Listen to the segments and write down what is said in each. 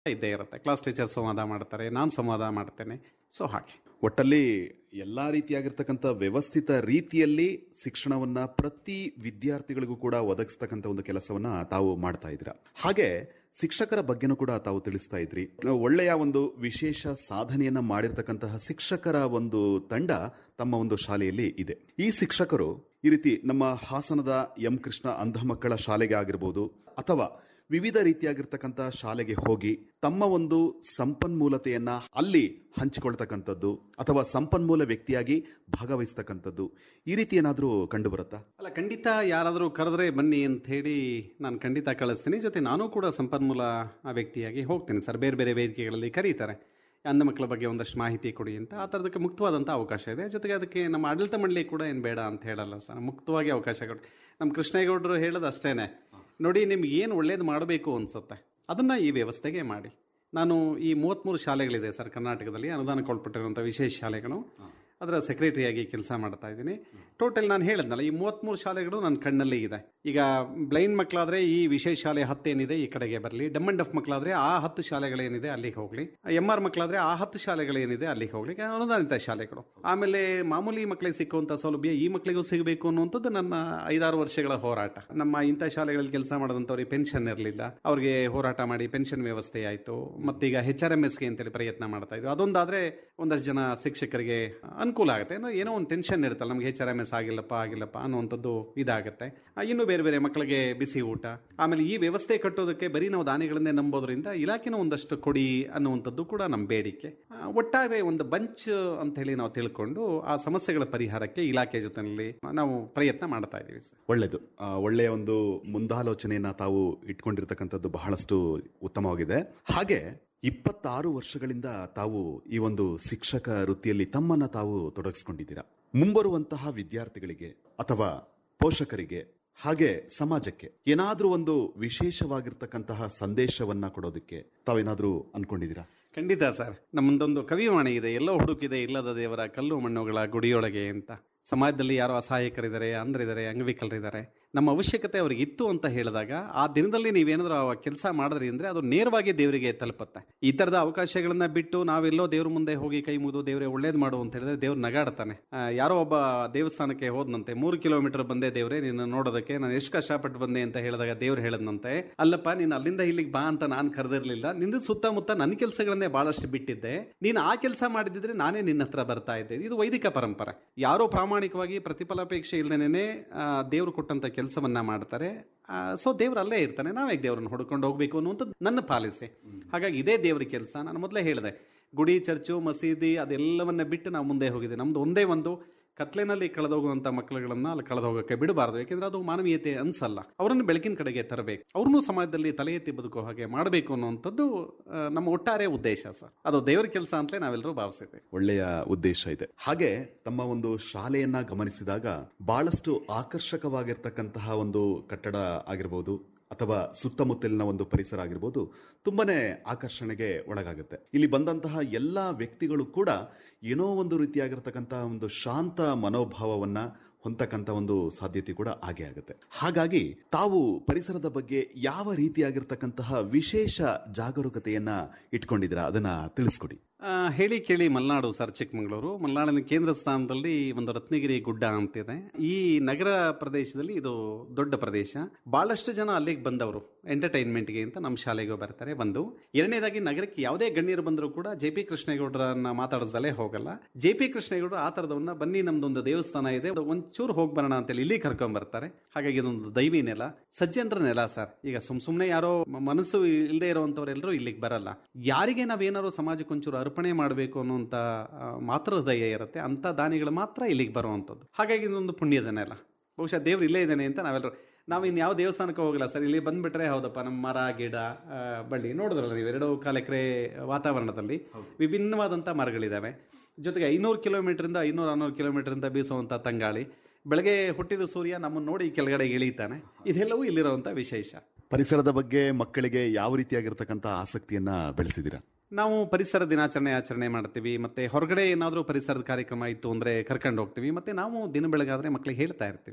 ಇದ್ದೇ ಇರುತ್ತೆ class teacher ಸಂವಾದ ಮಾಡ್ತಾರೆ ನಾನು ಸಂವಾದ ಮಾಡ್ತೇನೆ ಸೊ ಹಾಗೆ ಒಟ್ಟಲ್ಲಿ ಎಲ್ಲಾ ರೀತಿಯಾಗಿರ್ತಕ್ಕಂಥ ವ್ಯವಸ್ಥಿತ ರೀತಿಯಲ್ಲಿ ಶಿಕ್ಷಣವನ್ನ ಪ್ರತಿ ವಿದ್ಯಾರ್ಥಿಗಳಿಗೂ ಕೂಡ ಒದಗಿಸ್ತಕ್ಕಂಥ ಒಂದು ಕೆಲಸವನ್ನ ತಾವು ಮಾಡ್ತಾ ಇದ್ದೀರಾ ಹಾಗೆ ಶಿಕ್ಷಕರ ಬಗ್ಗೆನೂ ಕೂಡ ತಾವು ತಿಳಿಸ್ತಾ ಇದ್ರಿ ಒಳ್ಳೆಯ ಒಂದು ವಿಶೇಷ ಸಾಧನೆಯನ್ನ ಮಾಡಿರ್ತಕ್ಕಂತಹ ಶಿಕ್ಷಕರ ಒಂದು ತಂಡ ತಮ್ಮ ಒಂದು ಶಾಲೆಯಲ್ಲಿ ಇದೆ ಈ ಶಿಕ್ಷಕರು ಈ ರೀತಿ ನಮ್ಮ ಹಾಸನದ ಎಂ ಕೃಷ್ಣ ಅಂಧ ಮಕ್ಕಳ ಶಾಲೆಗೆ ಆಗಿರ್ಬೋದು ಅಥವಾ ವಿವಿಧ ರೀತಿಯಾಗಿರ್ತಕ್ಕಂಥ ಶಾಲೆಗೆ ಹೋಗಿ ತಮ್ಮ ಒಂದು ಸಂಪನ್ಮೂಲತೆಯನ್ನ ಅಲ್ಲಿ ಹಂಚಿಕೊಳ್ತಕ್ಕಂಥದ್ದು ಅಥವಾ ಸಂಪನ್ಮೂಲ ವ್ಯಕ್ತಿಯಾಗಿ ಭಾಗವಹಿಸ್ತಕ್ಕಂಥದ್ದು ಈ ರೀತಿ ಏನಾದರೂ ಕಂಡು ಬರುತ್ತಾ ಅಲ್ಲ ಖಂಡಿತ ಯಾರಾದರೂ ಕರೆದ್ರೆ ಬನ್ನಿ ಅಂತ ಹೇಳಿ ನಾನು ಖಂಡಿತ ಕಳಿಸ್ತೀನಿ ಜೊತೆ ನಾನು ಕೂಡ ಸಂಪನ್ಮೂಲ ಆ ವ್ಯಕ್ತಿಯಾಗಿ ಹೋಗ್ತೀನಿ ಸರ್ ಬೇರೆ ಬೇರೆ ವೇದಿಕೆಗಳಲ್ಲಿ ಕರೀತಾರೆ ಅಂಧ ಮಕ್ಕಳ ಬಗ್ಗೆ ಒಂದಷ್ಟು ಮಾಹಿತಿ ಕೊಡಿ ಅಂತ ಆ ಥರದಕ್ಕೆ ಮುಕ್ತವಾದಂಥ ಅವಕಾಶ ಇದೆ ಜೊತೆಗೆ ಅದಕ್ಕೆ ನಮ್ಮ ಆಡಳಿತ ಮಂಡಳಿ ಕೂಡ ಏನು ಬೇಡ ಅಂತ ಹೇಳಲ್ಲ ಸರ್ ಮುಕ್ತವಾಗಿ ಅವಕಾಶ ಕೊಡಿ ನಮ್ಮ ಕೃಷ್ಣೇಗೌಡರು ಹೇಳೋದು ಅಷ್ಟೇನೆ ನೋಡಿ ನಿಮ್ಗೆ ಏನು ಒಳ್ಳೇದು ಮಾಡಬೇಕು ಅನ್ಸುತ್ತೆ ಅದನ್ನು ಈ ವ್ಯವಸ್ಥೆಗೆ ಮಾಡಿ ನಾನು ಈ ಮೂವತ್ತ್ಮೂರು ಶಾಲೆಗಳಿದೆ ಸರ್ ಕರ್ನಾಟಕದಲ್ಲಿ ಅನುದಾನಕ್ಕೊಳ್ಪಟ್ಟಿರುವಂಥ ವಿಶೇಷ ಶಾಲೆಗಳು ಅದರ ಸೆಕ್ರೆಟರಿಯಾಗಿ ಕೆಲಸ ಮಾಡ್ತಾ ಇದ್ದೀನಿ ಟೋಟಲ್ ನಾನು ಹೇಳಿದ್ನಲ್ಲ ಈ ಮೂವತ್ತ್ಮೂರು ಶಾಲೆಗಳು ನನ್ನ ಕಣ್ಣಲ್ಲಿ ಇದೆ ಈಗ ಬ್ಲೈಂಡ್ ಮಕ್ಕಳಾದ್ರೆ ಈ ವಿಶೇಷ ಶಾಲೆ ಹತ್ತೇನಿದೆ ಈ ಕಡೆಗೆ ಬರಲಿ ಡಮ್ ಅಂಡ್ ಡಫ್ ಮಕ್ಕಳಾದ್ರೆ ಆ ಹತ್ತು ಶಾಲೆಗಳೇನಿದೆ ಅಲ್ಲಿಗೆ ಹೋಗಲಿ ಎಂ ಆರ್ ಮಕ್ಕಳಾದ್ರೆ ಆ ಹತ್ತು ಶಾಲೆಗಳೇನಿದೆ ಅಲ್ಲಿಗೆ ಹೋಗ್ಲಿ ಅನುದಾನಿತ ಶಾಲೆಗಳು ಆಮೇಲೆ ಮಾಮೂಲಿ ಮಕ್ಕಳಿಗೆ ಸಿಕ್ಕುವಂಥ ಸೌಲಭ್ಯ ಈ ಮಕ್ಕಳಿಗೂ ಸಿಗಬೇಕು ಅನ್ನುವಂಥದ್ದು ನನ್ನ ಐದಾರು ವರ್ಷಗಳ ಹೋರಾಟ ನಮ್ಮ ಇಂಥ ಶಾಲೆಗಳಲ್ಲಿ ಕೆಲಸ ಮಾಡಿದಂಥವ್ರಿಗೆ ಪೆನ್ಷನ್ ಇರಲಿಲ್ಲ ಅವ್ರಿಗೆ ಹೋರಾಟ ಮಾಡಿ ಪೆನ್ಷನ್ ವ್ಯವಸ್ಥೆ ಆಯಿತು ಮತ್ತೀಗ ಹೆಚ್ ಆರ್ ಎಂ ಎಸ್ಗೆ ಅಂತೇಳಿ ಪ್ರಯತ್ನ ಮಾಡ್ತಾ ಇದ್ವಿ ಅದೊಂದಾದ್ರೆ ಒಂದಷ್ಟು ಜನ ಶಿಕ್ಷಕರಿಗೆ ಅನುಕೂಲ ಆಗುತ್ತೆ ಅಂದ್ರೆ ಏನೋ ಒಂದು ಟೆನ್ಷನ್ ಇರುತ್ತಲ್ಲ ನಮ್ಗೆ ಹೆಚ್ ಆರ್ ಎಂ ಎಸ್ ಆಗಿಲ್ಲಪ್ಪ ಆಗಿಲ್ಲಪ್ಪ ಅನ್ನುವಂಥದ್ದು ಇದಾಗುತ್ತೆ ಆ, ಇನ್ನು ಬೇರೆ ಬೇರೆ ಮಕ್ಕಳಿಗೆ ಬಿಸಿ ಊಟ ಆಮೇಲೆ ಈ ವ್ಯವಸ್ಥೆ ಕಟ್ಟೋದಕ್ಕೆ ಬರೀ ನಾವು ದಾನಿಗಳನ್ನೇ ನಂಬೋದ್ರಿಂದ ಇಲಾಖೆನೂ ಒಂದಷ್ಟು ಕೊಡಿ ಅನ್ನುವಂಥದ್ದು ಕೂಡ ನಮ್ಮ ಬೇಡಿಕೆ ಆ, ಒಟ್ಟಾರೆ ಒಂದು ಬಂಚ್ ಅಂತ ಹೇಳಿ ನಾವು ತಿಳ್ಕೊಂಡು ಆ ಸಮಸ್ಯೆಗಳ ಪರಿಹಾರಕ್ಕೆ ಇಲಾಖೆ ಜೊತೆಯಲ್ಲಿ ನಾವು ಪ್ರಯತ್ನ ಮಾಡ್ತಾ ಇದ್ದೀವಿ ಸರ್ ಒಳ್ಳೆಯದು ಆ, ಒಳ್ಳೆಯ ಒಂದು ಮುಂದಾಲೋಚನೆಯನ್ನ ತಾವು ಇಟ್ಕೊಂಡಿರ್ತಕ್ಕಂಥದ್ದು ಬಹಳಷ್ಟು ಉತ್ತಮವಾಗಿದೆ ಹಾಗೆ ಇಪ್ಪತ್ತಾರು ವರ್ಷಗಳಿಂದ ತಾವು ಈ ಒಂದು ಶಿಕ್ಷಕ ವೃತ್ತಿಯಲ್ಲಿ ತಮ್ಮನ್ನ ತಾವು ತೊಡಗಿಸ್ಕೊಂಡಿದ್ದೀರಾ ಮುಂಬರುವಂತಹ ವಿದ್ಯಾರ್ಥಿಗಳಿಗೆ ಅಥವಾ ಪೋಷಕರಿಗೆ ಹಾಗೆ ಸಮಾಜಕ್ಕೆ ಏನಾದ್ರೂ ಒಂದು ವಿಶೇಷವಾಗಿರ್ತಕ್ಕಂತಹ ಸಂದೇಶವನ್ನ ಕೊಡೋದಕ್ಕೆ ತಾವೇನಾದ್ರೂ ಅನ್ಕೊಂಡಿದ್ದೀರಾ ಖಂಡಿತ ಸರ್ ನಮ್ಮದೊಂದು ಕವಿವಾಣಿ ಇದೆ ಎಲ್ಲೋ ಹುಡುಕಿದೆ ಇಲ್ಲದ ದೇವರ ಕಲ್ಲು ಮಣ್ಣುಗಳ ಗುಡಿಯೊಳಗೆ ಅಂತ ಸಮಾಜದಲ್ಲಿ ಯಾರೋ ಅಸಹಾಯಕರಿದ್ದಾರೆ ಅಂಧರಿದ್ದಾರೆ ಅಂಗವಿಕಲರಿದ್ದಾರೆ ನಮ್ಮ ಅವಶ್ಯಕತೆ ಅವ್ರಿಗೆ ಇತ್ತು ಅಂತ ಹೇಳಿದಾಗ ಆ ದಿನದಲ್ಲಿ ನೀವೇನಾದ್ರೂ ಆ ಕೆಲಸ ಮಾಡಿದ್ರಿ ಅಂದ್ರೆ ಅದು ನೇರವಾಗಿ ದೇವರಿಗೆ ತಲುಪುತ್ತೆ ಈ ತರದ ಅವಕಾಶಗಳನ್ನ ಬಿಟ್ಟು ನಾವೆಲ್ಲೋ ದೇವ್ರ ಮುಂದೆ ಹೋಗಿ ಕೈ ಮುಗಿದು ದೇವರೇ ಒಳ್ಳೇದು ಮಾಡು ಅಂತ ಹೇಳಿದ್ರೆ ದೇವ್ರು ನಗಾಡ್ತಾನೆ ಆ, ಯಾರೋ ಒಬ್ಬ ದೇವಸ್ಥಾನಕ್ಕೆ ಹೋದ್ನಂತೆ ಮೂರು ಕಿಲೋಮೀಟರ್ ಬಂದೆ ದೇವ್ರೆ ನಿನ್ನ ನೋಡೋದಕ್ಕೆ ನಾನು ಎಷ್ಟು ಕಷ್ಟಪಟ್ಟು ಬಂದೆ ಅಂತ ಹೇಳಿದಾಗ ದೇವ್ರು ಹೇಳದ್ನಂತೆ ಅಲ್ಲಪ್ಪ ನೀನು ಅಲ್ಲಿಂದ ಇಲ್ಲಿಗೆ ಬಾ ಅಂತ ನಾನು ಕರೆದಿರ್ಲಿಲ್ಲ ನಿನ್ನ ಸುತ್ತಮುತ್ತ ನನ್ನ ಕೆಲಸಗಳನ್ನೇ ಬಹಳಷ್ಟು ಬಿಟ್ಟಿದ್ದೆ ನೀನು ಆ ಕೆಲಸ ಮಾಡಿದಿದ್ರೆ ನಾನೇ ನಿನ್ನ ಹತ್ರ ಬರ್ತಾ ಇದ್ದೆ ಇದು ವೈದಿಕ ಪರಂಪರೆ ಯಾರೋ ಪ್ರಾಮಾಣಿಕವಾಗಿ ಪ್ರತಿಫಲಾಪೇಕ್ಷೆ ಇಲ್ಲದೇನೆ ದೇವ್ರು ಕೊಟ್ಟಂತ ಕೆಲಸವನ್ನ ಮಾಡ್ತಾರೆ ಸೊ ದೇವ್ರು ಅಲ್ಲೇ ಇರ್ತಾನೆ ನಾವೇ ದೇವ್ರನ್ನ ಹುಡ್ಕೊಂಡು ಹೋಗ್ಬೇಕು ಅನ್ನುವಂಥದ್ದು ನನ್ನ ಪಾಲಿಸಿ ಹಾಗಾಗಿ ಇದೇ ದೇವ್ರ ಕೆಲಸ ನಾನು ಮೊದಲೇ ಹೇಳಿದೆ ಗುಡಿ ಚರ್ಚು ಮಸೀದಿ ಅದೆಲ್ಲವನ್ನ ಬಿಟ್ಟು ನಾವು ಮುಂದೆ ಹೋಗಿದೆ ನಮ್ದು ಒಂದೇ ಒಂದು ಕತ್ಲೆನಲ್ಲಿ ಕಳೆದೋಗುವಂತ ಮಕ್ಕಳುಗಳನ್ನ ಅಲ್ಲಿ ಕಳೆದೋಗಕ್ಕೆ ಬಿಡಬಾರದು ಯಾಕೆಂದ್ರೆ ಅದು ಮಾನವೀಯತೆ ಅನ್ಸಲ್ಲ ಅವರನ್ನು ಬೆಳಕಿನ ಕಡೆಗೆ ತರಬೇಕು ಅವ್ರನ್ನೂ ಸಮಾಜದಲ್ಲಿ ತಲೆ ಎತ್ತಿ ಬದುಕೋ ಹಾಗೆ ಮಾಡಬೇಕು ಅನ್ನುವಂಥದ್ದು ಆ, ನಮ್ಮ ಒಟ್ಟಾರೆ ಉದ್ದೇಶ ಸರ್ ಅದು ದೇವರ ಕೆಲಸ ಅಂತಲೇ ನಾವೆಲ್ಲರೂ ಭಾವಿಸಿದ್ದೇವೆ ಒಳ್ಳೆಯ ಉದ್ದೇಶ ಇದೆ ಹಾಗೆ ತಮ್ಮ ಒಂದು ಶಾಲೆಯನ್ನ ಗಮನಿಸಿದಾಗ ಬಹಳಷ್ಟು ಆಕರ್ಷಕವಾಗಿರ್ತಕ್ಕಂತಹ ಒಂದು ಕಟ್ಟಡ ಆಗಿರ್ಬೋದು ಅಥವಾ ಸುತ್ತಮುತ್ತಲಿನ ಒಂದು ಪರಿಸರ ಆಗಿರ್ಬೋದು ತುಂಬಾನೇ ಆಕರ್ಷಣೆಗೆ ಒಳಗಾಗುತ್ತೆ ಇಲ್ಲಿ ಬಂದಂತಹ ಎಲ್ಲಾ ವ್ಯಕ್ತಿಗಳು ಕೂಡ ಏನೋ ಒಂದು ರೀತಿಯಾಗಿರ್ತಕ್ಕಂತಹ ಒಂದು ಶಾಂತ ಮನೋಭಾವವನ್ನ ಹೊಂದಕ್ಕಂತ ಒಂದು ಸಾಧ್ಯತೆ ಕೂಡ ಹಾಗೆ ಆಗುತ್ತೆ ಹಾಗಾಗಿ ತಾವು ಪರಿಸರದ ಬಗ್ಗೆ ಯಾವ ರೀತಿಯಾಗಿರ್ತಕ್ಕಂತಹ ವಿಶೇಷ ಜಾಗರೂಕತೆಯನ್ನ ಇಟ್ಕೊಂಡಿದ್ದೀರಾ ಅದನ್ನ ತಿಳಿಸ್ಕೊಡಿ ಆ, ಹೇಳಿ ಕೇಳಿ ಮಲೆನಾಡು ಸರ್ ಚಿಕ್ಕಮಗಳೂರು ಮಲೆನಾಡಿನ ಕೇಂದ್ರ ಸ್ಥಾನದಲ್ಲಿ ಒಂದು ರತ್ನಗಿರಿ ಗುಡ್ಡ ಅಂತಿದೆ ಈ ನಗರ ಪ್ರದೇಶದಲ್ಲಿ ಇದು ದೊಡ್ಡ ಪ್ರದೇಶ ಬಹಳಷ್ಟು ಜನ ಅಲ್ಲಿಗೆ ಬಂದವರು ಎಂಟರ್ಟೈನ್ಮೆಂಟ್ಗೆ ಅಂತ ನಮ್ಮ ಶಾಲೆಗೆ ಬರ್ತಾರೆ ಬಂದು ಎರಡನೇದಾಗಿ ನಗರಕ್ಕೆ ಯಾವುದೇ ಗಣ್ಯರು ಬಂದರೂ ಕೂಡ ಜೆ ಪಿ ಕೃಷ್ಣೇಗೌಡರನ್ನ ಮಾತಾಡಿಸ್ದಲೇ ಹೋಗಲ್ಲ ಜೆ ಪಿ ಕೃಷ್ಣೇಗೌಡರು ಆ ಥರದವನ್ನ ಬನ್ನಿ ನಮ್ದೊಂದು ದೇವಸ್ಥಾನ ಇದೆ ಒಂಚೂರು ಹೋಗಿ ಬರೋಣ ಅಂತೇಳಿ ಇಲ್ಲಿ ಕರ್ಕೊಂಡ್ ಬರ್ತಾರೆ ಹಾಗಾಗಿ ಇದೊಂದು ದೈವಿ ನೆಲ ಸಜ್ಜನರ ನೆಲ ಸರ್ ಈಗ ಸುಮ್ ಸುಮ್ನೆ ಯಾರೋ ಮ- ಮನಸ್ಸು ಇಲ್ಲದೆ ಇರುವಂತವರೆಲ್ಲರೂ ಇಲ್ಲಿಗೆ ಬರಲ್ಲ ಯಾರಿಗೆ ನಾವೇನಾದ್ರು ಸಮಾಜಕ್ಕೆ ಒಂಚೂರು ಅರ್ಪಣೆ ಮಾಡಬೇಕು ಅನ್ನುವಂತ ಆ, ಮಾತ್ರ ಹೃದಯ ಇರುತ್ತೆ ಅಂತ ದಾನಿಗಳು ಮಾತ್ರ ಇಲ್ಲಿಗೆ ಬರುವಂಥದ್ದು ಹಾಗಾಗಿ ಇದೊಂದು ಪುಣ್ಯದ ನೆಲ ಬಹುಶಃ ದೇವ್ರು ಇಲ್ಲೇ ಇದ್ದಾನೆ ಅಂತ ನಾವೆಲ್ಲರೂ ನಾವು ಇನ್ನು ಯಾವ ದೇವಸ್ಥಾನಕ್ಕೆ ಹೋಗಲ್ಲ ಸರ್ ಇಲ್ಲಿ ಬಂದ್ಬಿಟ್ರೆ ಹೌದಪ್ಪ ನಮ್ಮ ಮರ ಗಿಡ ಆ, ಬಳ್ಳಿ ನೋಡಿದ್ರಲ್ಲ ನೀವು ಎರಡು ಕಾಲು ಎಕರೆ ವಾತಾವರಣದಲ್ಲಿ ವಿಭಿನ್ನವಾದಂಥ ಮರಗಳಿದ್ದಾವೆ ಜೊತೆಗೆ ಐನೂರು ಕಿಲೋಮೀಟರಿಂದ ಐನೂರು ಆರ್ನೂರು ಕಿಲೋಮೀಟರಿಂದ ಬೀಸುವಂಥ ತಂಗಾಳಿ ಬೆಳಗ್ಗೆ ಹುಟ್ಟಿದ ಸೂರ್ಯ ನಮ್ಮನ್ನು ನೋಡಿ ಕೆಳಗಡೆ ಇಳಿತಾನೆ ಇದೆಲ್ಲವೂ ಇಲ್ಲಿರುವಂಥ ವಿಶೇಷ ಪರಿಸರದ ಬಗ್ಗೆ ಮಕ್ಕಳಿಗೆ ಯಾವ ರೀತಿಯಾಗಿರ್ತಕ್ಕಂಥ ಆಸಕ್ತಿಯನ್ನ ಬೆಳೆಸಿದ್ದೀರಾ ನಾವು ಪರಿಸರ ದಿನಾಚರಣೆ ಆಚರಣೆ ಮಾಡ್ತೀವಿ ಮತ್ತೆ ಹೊರಗಡೆ ಏನಾದರೂ ಪರಿಸರದ ಕಾರ್ಯಕ್ರಮ ಇತ್ತು ಅಂದ್ರೆ ಕರ್ಕೊಂಡು ಹೋಗ್ತೀವಿ ಮತ್ತೆ ನಾವು ದಿನ ಬೆಳಗಾದ್ರೆ ಮಕ್ಕಳಿಗೆ ಹೇಳ್ತಾ ಇರ್ತೀವಿ